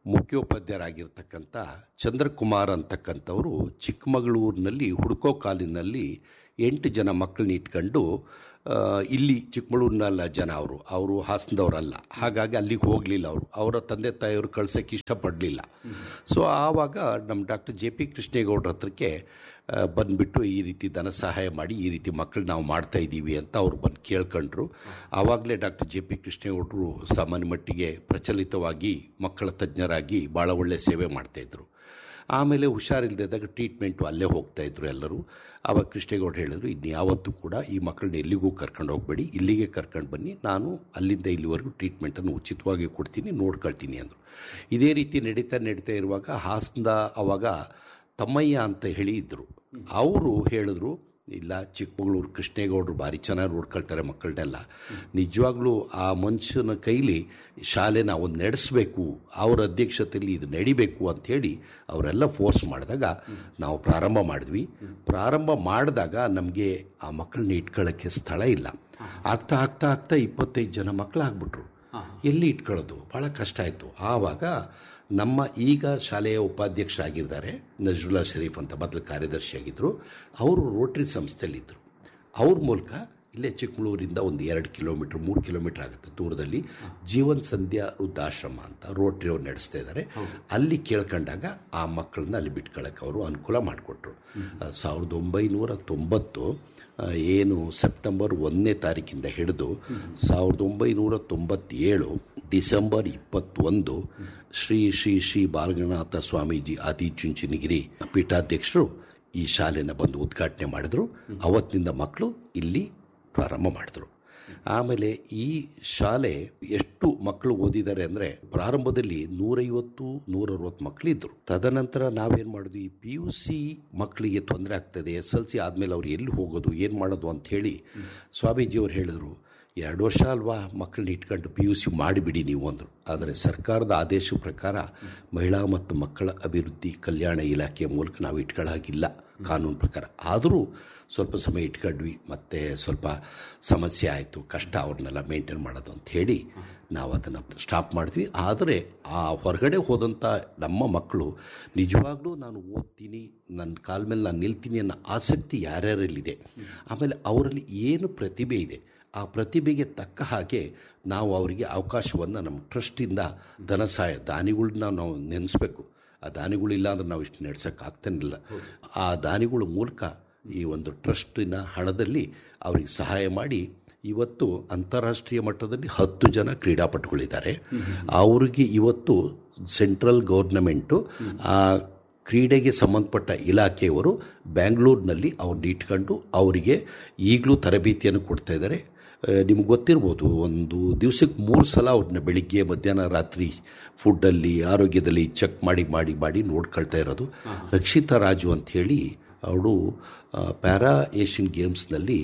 ಮುಖ್ಯೋಪಾಧ್ಯಾಯರಾಗಿರ್ತಕ್ಕಂಥ ಚಂದ್ರಕುಮಾರ್ ಅಂತಕ್ಕಂಥವರು ಚಿಕ್ಕಮಗಳೂರಿನಲ್ಲಿ ಹುಡುಕೋ ಕಾಲಿನಲ್ಲಿ ಎಂಟು ಜನ ಮಕ್ಕಳನ್ನ ಇಟ್ಕೊಂಡು ಆ, ಇಲ್ಲಿ ಚಿಕ್ಕಮಗಳೂರಿನಲ್ಲ ಜನ ಅವರು ಅವರು ಹಾಸನದವರಲ್ಲ ಹಾಗಾಗಿ ಅಲ್ಲಿಗೆ ಹೋಗಲಿಲ್ಲ ಅವರು ಅವರ ತಂದೆ ತಾಯಿಯವರು ಕಳ್ಸೋಕ್ಕೆ ಇಷ್ಟಪಡಲಿಲ್ಲ ಸೊ ಆವಾಗ ನಮ್ಮ ಡಾಕ್ಟರ್ ಜೆ ಪಿ ಕೃಷ್ಣೇಗೌಡರ ಹತ್ರಕ್ಕೆ ಆ, ಬಂದ್ಬಿಟ್ಟು ಈ ರೀತಿ ಧನ ಸಹಾಯ ಮಾಡಿ ಈ ರೀತಿ ಮಕ್ಕಳು ನಾವು ಮಾಡ್ತಾ ಇದ್ದೀವಿ ಅಂತ ಅವ್ರು ಬಂದು ಕೇಳ್ಕೊಂಡ್ರು ಆವಾಗಲೇ ಡಾಕ್ಟರ್ ಜೆ ಪಿ ಕೃಷ್ಣೇಗೌಡರು ಸಾಮಾನ್ಯ ಮಟ್ಟಿಗೆ ಪ್ರಚಲಿತವಾಗಿ ಮಕ್ಕಳ ತಜ್ಞರಾಗಿ ಭಾಳ ಒಳ್ಳೆಯ ಸೇವೆ ಮಾಡ್ತಾಯಿದ್ರು ಆಮೇಲೆ ಹುಷಾರಿಲ್ಲದಾಗ ಟ್ರೀಟ್ಮೆಂಟು ಅಲ್ಲೇ ಹೋಗ್ತಾ ಇದ್ರು ಎಲ್ಲರೂ ಆವಾಗ ಕೃಷ್ಣೇಗೌಡ ಹೇಳಿದ್ರು ಇನ್ನು ಯಾವತ್ತೂ ಕೂಡ ಈ ಮಕ್ಕಳನ್ನ ಎಲ್ಲಿಗೂ ಕರ್ಕೊಂಡು ಹೋಗಬೇಡಿ ಇಲ್ಲಿಗೆ ಕರ್ಕೊಂಡು ಬನ್ನಿ ನಾನು ಅಲ್ಲಿಂದ ಇಲ್ಲಿವರೆಗೂ ಟ್ರೀಟ್ಮೆಂಟನ್ನು ಉಚಿತವಾಗಿ ಕೊಡ್ತೀನಿ ನೋಡ್ಕೊಳ್ತೀನಿ ಅಂದರು ಇದೇ ರೀತಿ ನಡೀತಾ ನಡೀತಾ ಇರುವಾಗ ಹಾಸನದ ಅವಾಗ ತಮ್ಮಯ್ಯ ಅಂತ ಹೇಳಿ ಇದ್ದರು ಅವರು ಹೇಳಿದ್ರು ಇಲ್ಲ ಚಿಕ್ಕಮಗಳೂರು ಕೃಷ್ಣೇಗೌಡರು ಭಾರಿ ಚೆನ್ನಾಗಿ ನೋಡ್ಕೊಳ್ತಾರೆ ಮಕ್ಕಳನ್ನೆಲ್ಲ ನಿಜವಾಗ್ಲೂ ಆ ಮನುಷ್ಯನ ಕೈಲಿ ಶಾಲೆ ನಾವು ನಡೆಸಬೇಕು ಅವರ ಅಧ್ಯಕ್ಷತೆಯಲ್ಲಿ ಇದು ನಡಿಬೇಕು ಅಂಥೇಳಿ ಅವರೆಲ್ಲ ಫೋರ್ಸ್ ಮಾಡಿದಾಗ ನಾವು ಪ್ರಾರಂಭ ಮಾಡಿದ್ವಿ ಪ್ರಾರಂಭ ಮಾಡಿದಾಗ ನಮಗೆ ಆ ಮಕ್ಕಳನ್ನ ಇಟ್ಕೊಳ್ಳೋಕ್ಕೆ ಸ್ಥಳ ಇಲ್ಲ ಆಗ್ತಾ ಆಗ್ತಾ ಆಗ್ತಾ ಇಪ್ಪತ್ತೈದು ಜನ ಮಕ್ಕಳಾಗ್ಬಿಟ್ರು ಎಲ್ಲಿ ಇಟ್ಕೊಳ್ಳೋದು ಭಾಳ ಕಷ್ಟ ಆಯಿತು ಆವಾಗ ನಮ್ಮ ಈಗ ಶಾಲೆಯ ಉಪಾಧ್ಯಕ್ಷರಾಗಿದ್ದಾರೆ ನಜ್ರುಲ್ಲಾ ಶರೀಫ್ ಅಂತ ಮೊದಲು ಕಾರ್ಯದರ್ಶಿಯಾಗಿದ್ದರು ಅವರು ರೋಟರಿ ಸಂಸ್ಥೆಯಲ್ಲಿದ್ದರು ಅವ್ರ ಮೂಲಕ ಇಲ್ಲೇ ಚಿಕ್ಕಮಗಳೂರಿಂದ ಒಂದು ಎರಡು ಕಿಲೋಮೀಟ್ರ್ ಮೂರು ಕಿಲೋಮೀಟ್ರ್ ಆಗುತ್ತೆ ದೂರದಲ್ಲಿ ಜೀವನ್ ಸಂಧ್ಯಾ ವೃದ್ಧಾಶ್ರಮ ಅಂತ ರೋಟ್ರಿ ಅವ್ರು ನಡೆಸ್ತಾ ಇದ್ದಾರೆ ಅಲ್ಲಿ ಕೇಳ್ಕೊಂಡಾಗ ಆ ಮಕ್ಕಳನ್ನ ಅಲ್ಲಿ ಬಿಟ್ಕೊಳ್ಳೋಕೆ ಅವರು ಅನುಕೂಲ ಮಾಡಿಕೊಟ್ರು ಸಾವಿರದ ಒಂಬೈನೂರ ತೊಂಬತ್ತು ಆ, ಏನು ಸೆಪ್ಟೆಂಬರ್ ಒಂದನೇ ತಾರೀಕಿಂದ ಹಿಡಿದು ಸಾವಿರದ ಒಂಬೈನೂರ ತೊಂಬತ್ತೇಳು ಡಿಸೆಂಬರ್ ಇಪ್ಪತ್ತೊಂದು ಶ್ರೀ ಶ್ರೀ ಶ್ರೀ ಬಾಲಗಣನಾಥ ಸ್ವಾಮೀಜಿ ಆದಿಚುಂಚನಗಿರಿ ಪೀಠಾಧ್ಯಕ್ಷರು ಈ ಶಾಲೆನ ಬಂದು ಉದ್ಘಾಟನೆ ಮಾಡಿದ್ರು ಅವತ್ತಿನಿಂದ ಮಕ್ಕಳು ಇಲ್ಲಿ ಪ್ರಾರಂಭ ಮಾಡಿದ್ರು ಆಮೇಲೆ ಈ ಶಾಲೆ ಎಷ್ಟು ಮಕ್ಕಳು ಓದಿದ್ದಾರೆ ಅಂದರೆ ಪ್ರಾರಂಭದಲ್ಲಿ ನೂರೈವತ್ತು ನೂರರವತ್ತು ಮಕ್ಕಳಿದ್ರು ತದನಂತರ ನಾವೇನು ಮಾಡಿದ್ವಿ ಈ ಪಿ ಯು ಸಿ ಮಕ್ಕಳಿಗೆ ತೊಂದರೆ ಆಗ್ತದೆ ಎಸ್ ಎಲ್ ಸಿ ಆದಮೇಲೆ ಅವ್ರು ಎಲ್ಲಿ ಹೋಗೋದು ಏನು ಮಾಡೋದು ಅಂತ ಹೇಳಿ ಸ್ವಾಮೀಜಿಯವರು ಹೇಳಿದ್ರು ಎರಡು ವರ್ಷ ಅಲ್ವಾ ಮಕ್ಕಳನ್ನ ಇಟ್ಕೊಂಡು ಪಿ ಯು ಸಿ ಮಾಡಿಬಿಡಿ ನೀವು ಅಂದರು ಆದರೆ ಸರ್ಕಾರದ ಆದೇಶ ಪ್ರಕಾರ ಮಹಿಳಾ ಮತ್ತು ಮಕ್ಕಳ ಅಭಿವೃದ್ಧಿ ಕಲ್ಯಾಣ ಇಲಾಖೆಯ ಮೂಲಕ ನಾವು ಇಟ್ಕೊಳ್ಳಾಗಿಲ್ಲ ಕಾನೂನು ಪ್ರಕಾರ ಆದರೂ ಸ್ವಲ್ಪ ಸಮಯ ಇಟ್ಕೊಂಡ್ವಿ ಮತ್ತು ಸ್ವಲ್ಪ ಸಮಸ್ಯೆ ಆಯಿತು ಕಷ್ಟ ಅವ್ರನ್ನೆಲ್ಲ ಮೇಂಟೈನ್ ಮಾಡೋದು ಅಂತ ಹೇಳಿ ನಾವು ಅದನ್ನು ಸ್ಟಾಪ್ ಮಾಡಿದ್ವಿ ಆದರೆ ಆ ಹೊರಗಡೆ ಹೋದಂಥ ನಮ್ಮ ಮಕ್ಕಳು ನಿಜವಾಗ್ಲೂ ನಾನು ಓದ್ತೀನಿ ನನ್ನ ಕಾಲ ಮೇಲೆ ನಾನು ನಿಲ್ತೀನಿ ಅನ್ನೋ ಆಸಕ್ತಿ ಯಾರ್ಯಾರಲ್ಲಿದೆ ಆಮೇಲೆ ಅವರಲ್ಲಿ ಏನು ಪ್ರತಿಭೆ ಇದೆ ಆ ಪ್ರತಿಭೆಗೆ ತಕ್ಕ ಹಾಗೆ ನಾವು ಅವರಿಗೆ ಅವಕಾಶವನ್ನು ನಮ್ಮ ಟ್ರಸ್ಟಿಂದ ಧನ ಸಹಾಯ ದಾನಿಗಳನ್ನ ನಾವು ನೆನೆಸ್ಬೇಕು ಆ ದಾನಿಗಳಿಲ್ಲ ಅಂದ್ರೆ ನಾವು ಇಷ್ಟು ನಡೆಸೋಕೆ ಆಗ್ತಾನಿಲ್ಲ ಆ ದಾನಿಗಳ ಮೂಲಕ ಈ ಒಂದು ಟ್ರಸ್ಟಿನ ಹಣದಲ್ಲಿ ಅವರಿಗೆ ಸಹಾಯ ಮಾಡಿ ಇವತ್ತು ಅಂತಾರಾಷ್ಟ್ರೀಯ ಮಟ್ಟದಲ್ಲಿ ಹತ್ತು ಜನ ಕ್ರೀಡಾಪಟುಗಳಿದ್ದಾರೆ ಅವರಿಗೆ ಇವತ್ತು ಸೆಂಟ್ರಲ್ ಗೌರ್ನಮೆಂಟು ಆ ಕ್ರೀಡೆಗೆ ಸಂಬಂಧಪಟ್ಟ ಇಲಾಖೆಯವರು ಬ್ಯಾಂಗ್ಳೂರಿನಲ್ಲಿ ಅವ್ರನ್ನ ಇಟ್ಕೊಂಡು ಅವರಿಗೆ ಈಗಲೂ ತರಬೇತಿಯನ್ನು ಕೊಡ್ತಾ ಇದ್ದಾರೆ ನಿಮ್ಗೆ ಗೊತ್ತಿರ್ಬೋದು ಒಂದು ದಿವಸಕ್ಕೆ ಮೂರು ಸಲ ಅವ್ರನ್ನ ಬೆಳಿಗ್ಗೆ ಮಧ್ಯಾಹ್ನ ರಾತ್ರಿ ಫುಡ್ಡಲ್ಲಿ ಆರೋಗ್ಯದಲ್ಲಿ ಚೆಕ್ ಮಾಡಿ ಮಾಡಿ ಮಾಡಿ ನೋಡ್ಕೊಳ್ತಾ ಇರೋದು ರಕ್ಷಿತಾ ರಾಜು ಅಂಥೇಳಿ ಅವಳು ಪ್ಯಾರಾ ಏಷ್ಯನ್ ಗೇಮ್ಸ್ನಲ್ಲಿ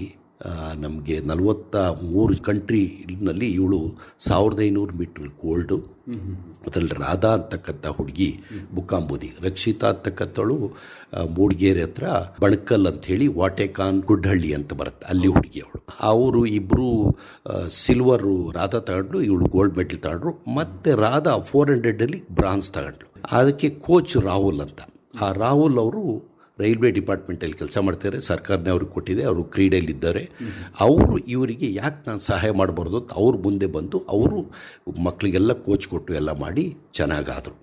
ನಮಗೆ ನಲವತ್ತ ಮೂರು ಕಂಟ್ರಿನಲ್ಲಿ ಇವಳು ಸಾವಿರದ ಐನೂರು ಮೀಟ್ರ್ ಗೋಲ್ಡು ಅದರಲ್ಲಿ ರಾಧಾ ಅಂತಕ್ಕಂಥ ಹುಡುಗಿ ಬುಕ್ಕಾಂಬುದಿ ರಕ್ಷಿತಾ ಅಂತಕ್ಕಂಥವಳು ಆ, ಮೂಡಿಗೆರೆ ಹತ್ರ ಬಣಕಲ್ ಅಂತ ಹೇಳಿ ವಾಟೆಕಾನ್ ಗುಡ್ಡಹಳ್ಳಿ ಅಂತ ಬರುತ್ತೆ ಅಲ್ಲಿ ಹುಡುಗಿ ಅವಳು ಅವರು ಇಬ್ಬರು ಸಿಲ್ವರು ರಾಧಾ ತಗೊಂಡ್ರು ಇವಳು ಗೋಲ್ಡ್ ಮೆಡಲ್ ತಗೊಂಡ್ರು ಮತ್ತೆ ರಾಧಾ ಫೋರ್ ಹಂಡ್ರೆಡಲ್ಲಿ ಬ್ರಾನ್ಸ್ ತಗೊಂಡ್ರು ಅದಕ್ಕೆ ಕೋಚ್ ರಾಹುಲ್ ಅಂತ ಆ ರಾಹುಲ್ ಅವರು ರೈಲ್ವೆ ಡಿಪಾರ್ಟ್ಮೆಂಟಲ್ಲಿ ಕೆಲಸ ಮಾಡ್ತಾರೆ ಸರ್ಕಾರನೇ ಅವ್ರಿಗೆ ಕೊಟ್ಟಿದೆ ಅವರು ಕ್ರೀಡೆಯಲ್ಲಿದ್ದಾರೆ ಅವರು ಇವರಿಗೆ ಯಾಕೆ ನಾನು ಸಹಾಯ ಮಾಡಬಾರ್ದು ಅಂತ ಅವ್ರು ಮುಂದೆ ಬಂದು ಅವರು ಮಕ್ಕಳಿಗೆಲ್ಲ ಕೋಚ್ ಕೊಟ್ಟು ಎಲ್ಲ ಮಾಡಿ ಚೆನ್ನಾಗಾದರು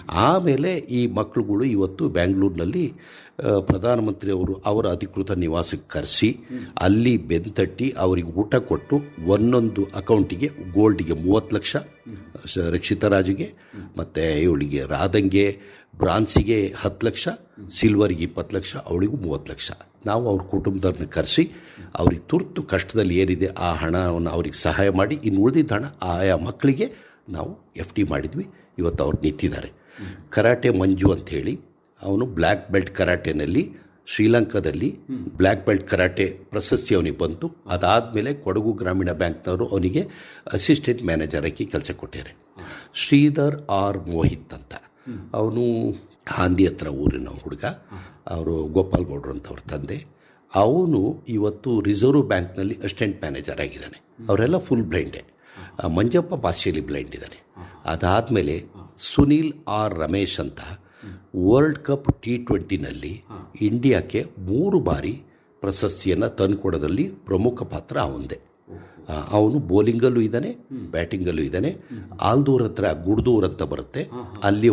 ಆಮೇಲೆ ಈ ಮಕ್ಕಳುಗಳು ಇವತ್ತು ಬ್ಯಾಂಗ್ಳೂರಿನಲ್ಲಿ ಆ, ಪ್ರಧಾನಮಂತ್ರಿ ಅವರು ಅವರ ಅಧಿಕೃತ ನಿವಾಸಕ್ಕೆ ಕರೆಸಿ ಅಲ್ಲಿ ಬೆಂತಟ್ಟಿ ಅವರಿಗೆ ಊಟ ಕೊಟ್ಟು ಒಂದೊಂದು ಅಕೌಂಟಿಗೆ ಗೋಲ್ಡಿಗೆ ಮೂವತ್ತು ಲಕ್ಷ ಶ- ರಕ್ಷಿತಾ ರಾಜುಗೆ ಮತ್ತು ಇವಳಿಗೆ ರಾಧಂಗೆ ಬ್ರಾನ್ಸಿಗೆ ಹತ್ತು ಲಕ್ಷ ಸಿಲ್ವರ್ಗೆ ಇಪ್ಪತ್ತು ಲಕ್ಷ ಅವಳಿಗೂ ಮೂವತ್ತು ಲಕ್ಷ ನಾವು ಅವ್ರ ಕುಟುಂಬದವ್ರನ್ನ ಕರೆಸಿ ಅವ್ರಿಗೆ ತುರ್ತು ಕಷ್ಟದಲ್ಲಿ ಏನಿದೆ ಆ ಹಣವನ್ನು ಅವ್ರಿಗೆ ಸಹಾಯ ಮಾಡಿ ಇನ್ನು ಉಳಿದಿದ್ದ ಹಣ ಆಯಾ ಮಕ್ಕಳಿಗೆ ನಾವು ಎಫ್ ಡಿ ಮಾಡಿದ್ವಿ ಇವತ್ತು ಅವ್ರು ನಿಂತಿದ್ದಾರೆ ಕರಾಟೆ ಮಂಜು ಅಂತ ಹೇಳಿ ಅವನು ಬ್ಲ್ಯಾಕ್ ಬೆಲ್ಟ್ ಕರಾಟೆನಲ್ಲಿ ಶ್ರೀಲಂಕಾದಲ್ಲಿ ಬ್ಲ್ಯಾಕ್ ಬೆಲ್ಟ್ ಕರಾಟೆ ಪ್ರಶಸ್ತಿ ಅವನಿಗೆ ಬಂತು ಅದಾದಮೇಲೆ ಕೊಡಗು ಗ್ರಾಮೀಣ ಬ್ಯಾಂಕ್ನವರು ಅವನಿಗೆ ಅಸಿಸ್ಟೆಂಟ್ ಮ್ಯಾನೇಜರ್ ಆಗಿ ಕೆಲಸ ಕೊಟ್ಟಿದ್ದಾರೆ ಶ್ರೀಧರ್ ಆರ್ ಮೋಹಿತ್ ಅಂತ ಅವನು ಹಾಂದಿ ಹತ್ರ ಊರಿನ ಹುಡುಗ ಅವರು ಗೋಪಾಲ್ ಗೌಡ್ರು ಅಂತ ಅವ್ರ ತಂದೆ ಅವನು ಇವತ್ತು ರಿಸರ್ವ್ ಬ್ಯಾಂಕ್ನಲ್ಲಿ ಅಸಿಸ್ಟೆಂಟ್ ಮ್ಯಾನೇಜರ್ ಆಗಿದ್ದಾನೆ ಅವರೆಲ್ಲ ಫುಲ್ ಬ್ಲೈಂಡೇ ಆ ಮಂಜಪ್ಪ ಭಾಷೆಯಲ್ಲಿ ಬ್ಲೈಂಡ್ ಇದ್ದಾನೆ ಅದಾದಮೇಲೆ ಸುನೀಲ್ ಆರ್ ರಮೇಶ್ ಅಂತ ವರ್ಲ್ಡ್ ಕಪ್ ಟಿ ಟ್ವೆಂಟಿನಲ್ಲಿ ಇಂಡಿಯಾಕ್ಕೆ ಮೂರು ಬಾರಿ ಪ್ರಶಸ್ತಿಯನ್ನು ತಂದುಕೊಡೋದ್ರಲ್ಲಿ ಪ್ರಮುಖ ಪಾತ್ರ ಅವಂದೇ ಅವನು ಬೌಲಿಂಗಲ್ಲೂ ಇದ್ದಾನೆ ಬ್ಯಾಟಿಂಗಲ್ಲೂ ಇದ್ದಾನೆ ಆಲ್ದೂರ್ ಹತ್ರ ಗುಡ್ದೂರ್ ಅಂತ ಬರುತ್ತೆ ಅಲ್ಲಿ